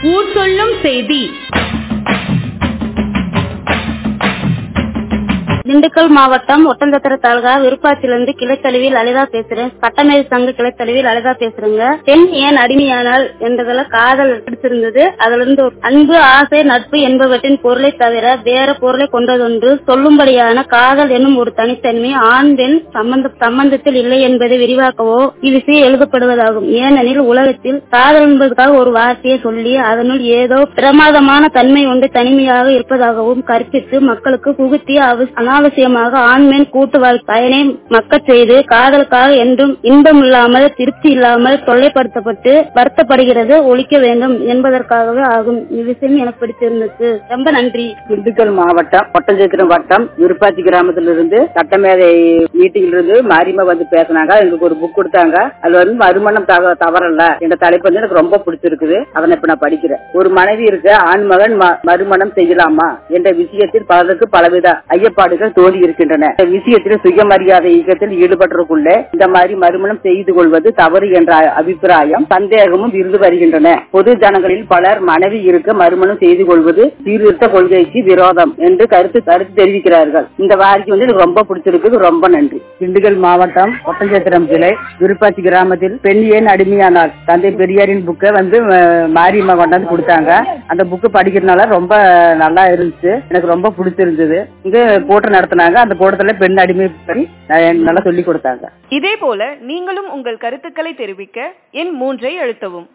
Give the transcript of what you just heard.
ஊர் சொல்லும் செய்தி திண்டுக்கல் மாவட்டம் ஒட்டந்தத்திர தாலுகா விருப்பாச்சிலிருந்து கிளைத்தழுவி லலிதா பேசுறேன் சட்டமேதை சங்க கிளைத்தழுவி லலிதா பேசுறேங்க பெண் ஏன் அடிமையானால் என்றதுல காதல் பிடிச்சிருந்தது அதுல இருந்து ஒரு அன்பு ஆசை நட்பு என்பவற்றின் பொருளை தவிர வேற பொருளை கொண்டதொன்று சொல்லும்படியான காதல் என்னும் ஒரு தனித்தன்மை ஆண் பெண் சம்பந்த சம்பந்தத்தில் இல்லை என்பதை விரிவாக்கவோ இவ்விசயம் எழுதப்படுவதாகும் ஏனெனில் உலகத்தில் காதல் என்பதற்காக ஒரு வார்த்தையை சொல்லி அதனுள் ஏதோ பிரமாதமான தன்மை ஒன்று தனிமையாக இருப்பதாகவும் கற்பித்து மக்களுக்கு புகுத்தி அவ- அனாவசியமாக ஆண்மேன் கூட்டு வாழ் பயனை மக்கச் செய்து காதலுக்காக என்றும் இன்பம் இல்லாமல் திருப்தி இல்லாமல் தொல்லைப்படுத்தப்பட்டு வருத்தப்படுகிறது ஒழிக்க வேண்டும் என்பதற்காகவே ஆகும் இவ்விஷயம் எனக்கு பிடித்திருந்தது ரொம்ப நன்றி திண்டுக்கல் மாவட்டம் ஒட்டஞ்சத்திரம் வட்டம் விருப்பாச்சி கிராமத்திலிருந்து சட்டமேதை மீட்டிங்ல இருந்து மாரியம்மா வந்து பேசினாங்க எங்களுக்கு ஒரு புக் கொடுத்தாங்க அதுல வந்து மறுமணம் தவ- தவறல்ல என்ற தலைப்பு வந்து எனக்கு ரொம்ப பிடிச்சிருக்குது அதை இப்ப நான் படிக்கிறேன் ஒரு மனைவி இருக்கு ஆண் மகன் ம- மறுமணம் செய்யலாமா என்ற விஷயத்தில் பலருக்கு பலவித ஐயப்பாடுகள் தோன்றி இருக்கின்றன இந்த விஷயத்தில் சுயமரியாதை இயக்கத்தில் ஈடுபட்டவர்களுக்குள்ள இந்த மாதிரி மறுமணம் செய்து கொள்வது தவறு என்ற அபிப்பிராயம் சந்தேகமும் இருந்து வருகின்றன பொது ஜனங்களில் பலர் மனைவி இருக்க மறுமணம் செய்து கொள்வது சீர்திருத்த கொள்கைக்கு விரோதம் என்று கருத்து கருத்து தெரிவிக்கிறார்கள் இந்த வாரிக்கு வந்து எனக்கு ரொம்ப பிடிச்சிருக்கு ரொம்ப நன்றி திண்டுக்கல் மாவட்டம் ஒட்டஞ்சத்திரம் கிளை விருப்பாச்சி கிராமத்தில் பெண் ஏன் அடிமையானார் தந்தை பெரியாரின் புக்கை வந்து அஹ், மாரியம்மா கொண்டாந்து கொடுத்தாங்க அந்த புக்கு படிக்கிறதுனால ரொம்ப நல்லா இருந்துச்சு எனக்கு ரொம்ப பிடிச்சிருந்தது இங்க கூட்டம் நடத்தினாங்க அந்த கூட்டத்துல பெண் அடிமை பற்றி அஹ், நல்லா சொல்லி கொடுத்தாங்க இதே போல நீங்களும் உங்கள் கருத்துக்களை தெரிவிக்க எண் மூன்றை அழுத்தவும்